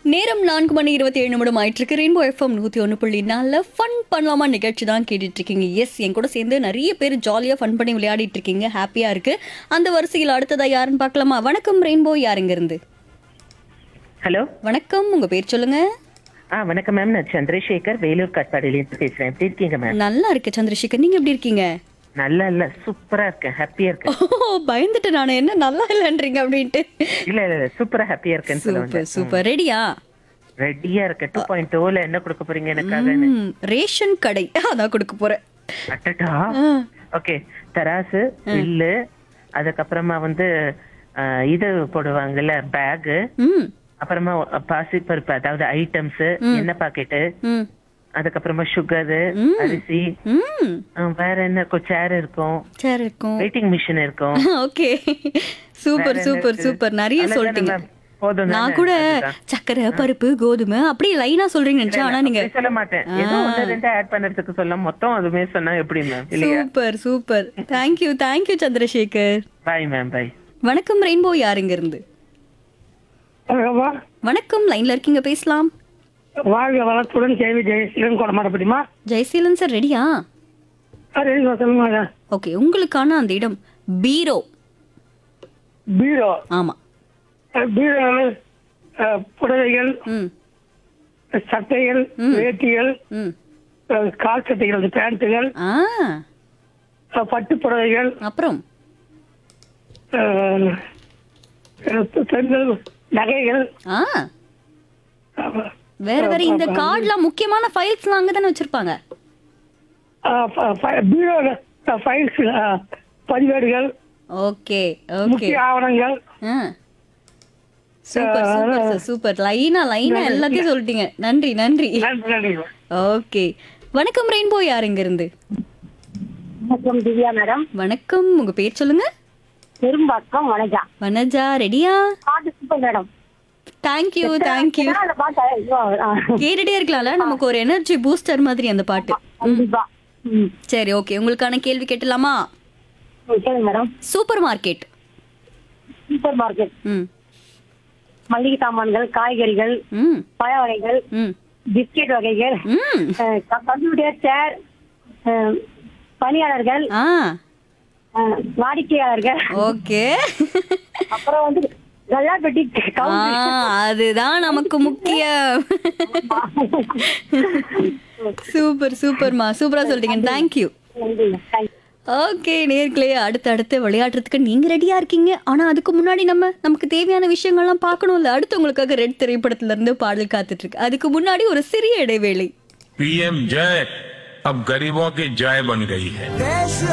நேரம் நான்கு மணி இருபத்தி ஏழு நிமிடம் ஆயிட்டு இருக்கு ரெயின்போ எஃப்எம் நூத்தி ஒன்று புள்ளி நாலுல ஃபன் பண்ணலாமா நிகழ்ச்சி தான் கேட்டுட்டு இருக்கீங்க எஸ் என் கூட சேர்ந்து நிறைய பேர் ஜாலியா ஃபன் பண்ணி விளையாடிட்டு இருக்கீங்க ஹாப்பியா இருக்கு அந்த வரிசையில் அடுத்ததா யாருன்னு பார்க்கலாமா வணக்கம் ரெயின்போ யாருங்க இருந்து ஹலோ வணக்கம் உங்க பேர் சொல்லுங்க ஆ வணக்கம் மேம் நான் சந்திரசேகர் வேலூர் காட்பாடியிலேருந்து பேசுறேன் எப்படி இருக்கீங்க மேம் நல்லா இருக்கு சந்திரசேகர் நீங்க எப்படி இருக்கீங்க நல்லா இல்ல சூப்பரா இருக்கேன் ஹாப்பியா இருக்கேன் ஓ பயந்துட்டு நான் என்ன நல்லா இல்லைன்றீங்க அப்படின்ட்டு இல்ல இல்ல இல்ல சூப்பரா ஹாப்பியா இருக்கேன்னு சொல்ல சூப்பர் சூப்பர் ரெடியா ரெடியா இருக்கேன் டூ பாயிண்ட் ஓல என்ன கொடுக்க போறீங்க எனக்காக ம், ரேஷன் கடை அதான் கொடுக்க போறேன் அட்டட்டா ஓகே தராசு வில்லு அதுக்கப்புறமா வந்து ஆ, இது போடுவாங்கல்ல பேகு ம் அப்புறமா பாசி பருப்பு அதாவது ஐட்டம்ஸ் எண்ணெய் பாக்கெட்டு ம் அதுக்கப்புறமா சுகரு அரிசி ம் ஆ, வேற என்ன இருக்கும் சேர் இருக்கும் சரி இருக்கும் வெயிட்டிங் மிஷின் இருக்கும் ஓகே சூப்பர் சூப்பர் சூப்பர் நிறைய அவ்வளவுதானே சொல்லிட்டீங்க ma'am? போதும் நான் தானே? கூட அதுதான். சக்கரை பருப்பு கோதுமை அப்படியே லைனா சொல்றீங்க நினைச்சேன் ஆனா நீங்க அப்படி சொல்ல மாட்டேன் ஏதோ ஒண்ணு ரெண்டு ஆட் பண்ணறதுக்கு சொல்ல மொத்தம் அதுமே சொன்னா எப்படி மேம் இல்லையா super super thank you thank you Chandrasekar bye ma'am bye வணக்கம் ரெயின்போ யாருங்க இருந்து ஹலோவா வணக்கம் லைன்ல இருக்கீங்க பேசலாம் வாழ்க வளத்துடன் கேள்வி ஜெயசீலன் கொட மாட்டப்படிமா ஜெயசீலன் சார் ரெடியா ரெடி சொல்லுங்க ஓகே உங்களுக்கான அந்த இடம் பீரோ பீரோ ஆமா பீரோவில் புடவைகள் ம் சட்டைகள் வேட்டிகள் ம் அஹ், கால் சட்டைகள் பேண்ட்டுகள் ஆ அஹ், பட்டு புடவைகள் அப்புறம் அஹ், அஹ், பெண்கள் நகைகள் ஆ அஹ், வேற வேற இந்த கார்டுலாம் முக்கியமான ஃபைல்ஸ்லாம் அங்க தானே வச்சிருப்பாங்க அஹ், ஃப- ஃப- பீரோவில் ஃபைல்ஸ் பதிவேடுகள் ஓகே ஓகே முக்கிய ஆவணங்கள் ஆ சூப்பர் சூப்பர் சார் சூப்பர் லைனா லைனா எல்லாத்தையும் சொல்லிட்டீங்க நன்றி நன்றி நன்றி நன்றி ஓகே வணக்கம் ரெயின்போ யார் இங்க இருந்து வணக்கம் திவ்யா மேடம் வணக்கம் உங்க பேர் சொல்லுங்க பெரும்பாக்கம் வனஜா வனஜா ரெடியா பாட்டு சூப்பர் மேடம் தேங்க்யூ தேங்க்யூ அந்த பாட்டு ஐயோ, ஆ, கேட்டுட்டே இருக்கலாம்ல நமக்கு ஒரு எனர்ஜி பூஸ்டர் மாதிரி அந்த பாட்டு கண்டிப்பா ம் சரி ஓகே உங்களுக்கான கேள்வி கேட்டலாமா ம், சொல்லுங்க madam supermarket supermarket ம் மளிகை சாமான்கள் காய்கறிகள் ம் பழ வகைகள் ம் பிஸ்கெட் வகைகள் ம் அஹ், க- கம்ப்யூட்டர் சேர் அஹ், பணியாளர்கள் ஆ அஹ், வாடிக்கையாளர்கள் ஓகே அப்புறம் வந்து கல்லாப்பெட்டி ஆ அதுதான் நமக்கு முக்கியம் சூப்பர் சூப்பர்மா சூப்பரா சொல்லிட்டீங்க தேங்க்யூ ஓகே நேர்களே அடுத்து அடுத்து விளையாடுறதுக்கு நீங்க ரெடியா இருக்கீங்க ஆனா அதுக்கு முன்னாடி நம்ம நமக்கு தேவையான விஷயங்கள்லாம் பார்க்கணும்ல அடுத்து உங்களுக்காக ரெட் திரைப்படத்துல இருந்து பாடல் காத்துட்டு இருக்கு அதுக்கு முன்னாடி ஒரு சிறிய இடைவேளை पीएम जय अब गरीबों की जय बन गई है